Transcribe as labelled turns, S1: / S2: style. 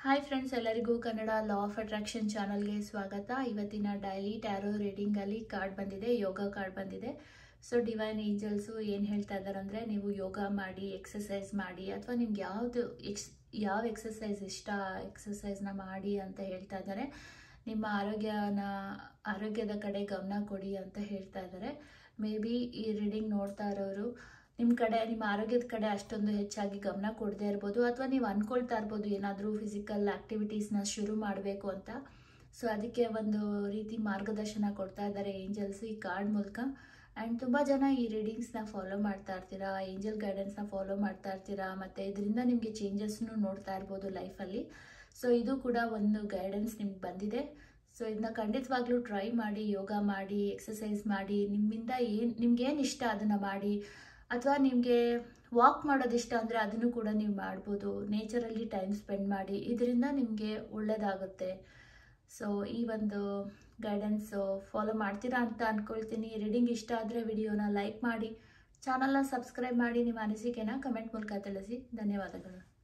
S1: hi friends ಎಲ್ಲರಿಗೂ Kannada law of attraction ಚಾನಲ್ಗೆ ಸ್ವಾಗತ ಇವತ್ತಿನ ಡೈಲಿ ಟ್ಯಾರೋ ರೀಡಿಂಗಲ್ಲಿ ಕಾರ್ಡ್ ಬಂದಿದೆ ಯೋಗ ಕಾರ್ಡ್ ಬಂದಿದೆ ಸೊ ಡಿವೈನ್ ಏಂಜಲ್ಸು ಏನು ಹೇಳ್ತಾ ಇದ್ದಾರೆ ಅಂದರೆ ನೀವು ಯೋಗ ಮಾಡಿ ಎಕ್ಸಸೈಸ್ ಮಾಡಿ ಅಥವಾ ನಿಮ್ಗೆ ಯಾವುದು ಎಕ್ಸ್ ಯಾವ ಎಕ್ಸಸೈಸ್ ಇಷ್ಟ ಎಕ್ಸಸೈಸ್ನ ಮಾಡಿ ಅಂತ ಹೇಳ್ತಾ ಇದ್ದಾರೆ ನಿಮ್ಮ ಆರೋಗ್ಯನ ಆರೋಗ್ಯದ ಕಡೆ ಗಮನ ಕೊಡಿ ಅಂತ ಹೇಳ್ತಾ ಇದ್ದಾರೆ ಮೇ ಬಿ ಈ ರೀಡಿಂಗ್ ನೋಡ್ತಾ ಇರೋರು ನಿಮ್ಮ ಕಡೆ ನಿಮ್ಮ ಆರೋಗ್ಯದ ಕಡೆ ಅಷ್ಟೊಂದು ಹೆಚ್ಚಾಗಿ ಗಮನ ಕೊಡದೇ ಇರ್ಬೋದು ಅಥವಾ ನೀವು ಅಂದ್ಕೊಳ್ತಾ ಇರ್ಬೋದು ಏನಾದರೂ ಫಿಸಿಕಲ್ ಆ್ಯಕ್ಟಿವಿಟೀಸ್ನ ಶುರು ಮಾಡಬೇಕು ಅಂತ ಸೊ ಅದಕ್ಕೆ ಒಂದು ರೀತಿ ಮಾರ್ಗದರ್ಶನ ಕೊಡ್ತಾ ಇದ್ದಾರೆ ಏಂಜಲ್ಸ್ ಈ ಕಾರ್ಡ್ ಮೂಲಕ ಆ್ಯಂಡ್ ತುಂಬ ಜನ ಈ ರೀಡಿಂಗ್ಸ್ನ ಫಾಲೋ ಮಾಡ್ತಾ ಇರ್ತೀರಾ ಏಂಜಲ್ ಗೈಡೆನ್ಸ್ನ ಫಾಲೋ ಮಾಡ್ತಾ ಇರ್ತೀರಾ ಮತ್ತು ಇದರಿಂದ ನಿಮಗೆ ಚೇಂಜಸ್ನು ನೋಡ್ತಾ ಇರ್ಬೋದು ಲೈಫಲ್ಲಿ ಸೊ ಇದು ಕೂಡ ಒಂದು ಗೈಡೆನ್ಸ್ ನಿಮ್ಗೆ ಬಂದಿದೆ ಸೊ ಇದನ್ನ ಖಂಡಿತವಾಗ್ಲೂ ಟ್ರೈ ಮಾಡಿ ಯೋಗ ಮಾಡಿ ಎಕ್ಸಸೈಸ್ ಮಾಡಿ ನಿಮ್ಮಿಂದ ಏನು ನಿಮ್ಗೇನು ಇಷ್ಟ ಅದನ್ನು ಮಾಡಿ ಅಥವಾ ನಿಮಗೆ ವಾಕ್ ಮಾಡೋದು ಇಷ್ಟ ಅಂದರೆ ಅದನ್ನು ಕೂಡ ನೀವು ಮಾಡ್ಬೋದು ನೇಚರಲ್ಲಿ ಟೈಮ್ ಸ್ಪೆಂಡ್ ಮಾಡಿ ಇದರಿಂದ ನಿಮಗೆ ಒಳ್ಳೆಯದಾಗುತ್ತೆ ಸೊ ಈ ಒಂದು ಗೈಡೆನ್ಸು ಫಾಲೋ ಮಾಡ್ತೀರಾ ಅಂತ ಅಂದ್ಕೊಳ್ತೀನಿ ರೀಡಿಂಗ್ ಇಷ್ಟ ಆದರೆ ವಿಡಿಯೋನ ಲೈಕ್ ಮಾಡಿ ಚಾನಲ್ನ ಸಬ್ಸ್ಕ್ರೈಬ್ ಮಾಡಿ ನಿಮ್ಮ ಅನಿಸಿಕೆನ ಕಮೆಂಟ್ ಮೂಲಕ ತಿಳಿಸಿ ಧನ್ಯವಾದಗಳು